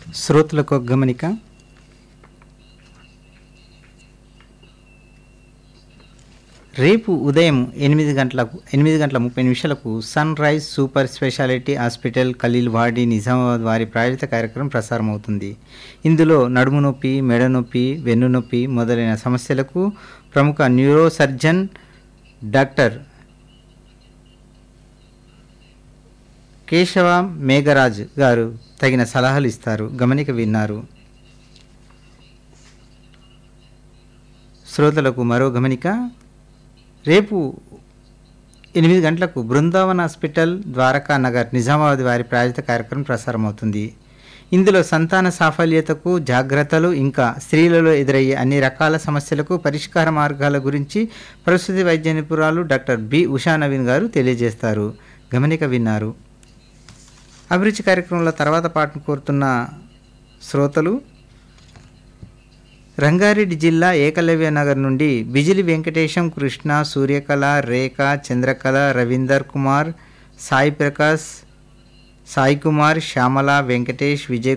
శ్రోతలకు ఒక గమనిక రేపు ఉదయం ఎనిమిది గంటలకు ఎనిమిది గంటల ముప్పై నిమిషాలకు sunrise super speciality hospital Khaleel Wadi Nizamabad వారి ప్రాయోజిత కార్యక్రమం ప్రసారం అవుతుంది ఇందులో నడుము నొప్పి మెడ నొప్పి వెన్ను నొప్పి మొదలైన సమస్యలకు ప్రముఖ neuro surgeon doctor Keshava Megharaj గారు తగిన సలహాలు ఇస్తారు గమనిక విన్నారు శ్రోతలకు మరో గమనిక రేపు ఎనిమిది గంటలకు బృందావన్ హాస్పిటల్ ద్వారకా నగర్ నిజామాబాద్ వారి ప్రాయోజిత కార్యక్రమం ప్రసారం అవుతుంది ఇందులో సంతాన సాఫల్యతకు జాగ్రత్తలు ఇంకా స్త్రీలలో ఎదురయ్యే అన్ని రకాల సమస్యలకు పరిష్కార మార్గాల గురించి ప్రసూతి వైద్య నిపుణురాలు డాక్టర్ బి ఉషా నవీన్ గారు తెలియజేస్తారు గమనిక విన్నారు అభిరుచి కార్యక్రమంలో తర్వాత పాటను కోరుతున్న శ్రోతలు రంగారెడ్డి జిల్లా ఏకలవ్య నగర్ నుండి బిజిలి వెంకటేశం కృష్ణ సూర్యకళ రేఖ చంద్రకళ రవీందర్ కుమార్ సాయి ప్రకాష్ సాయి కుమార్ శ్యామల వెంకటేష్ విజయ్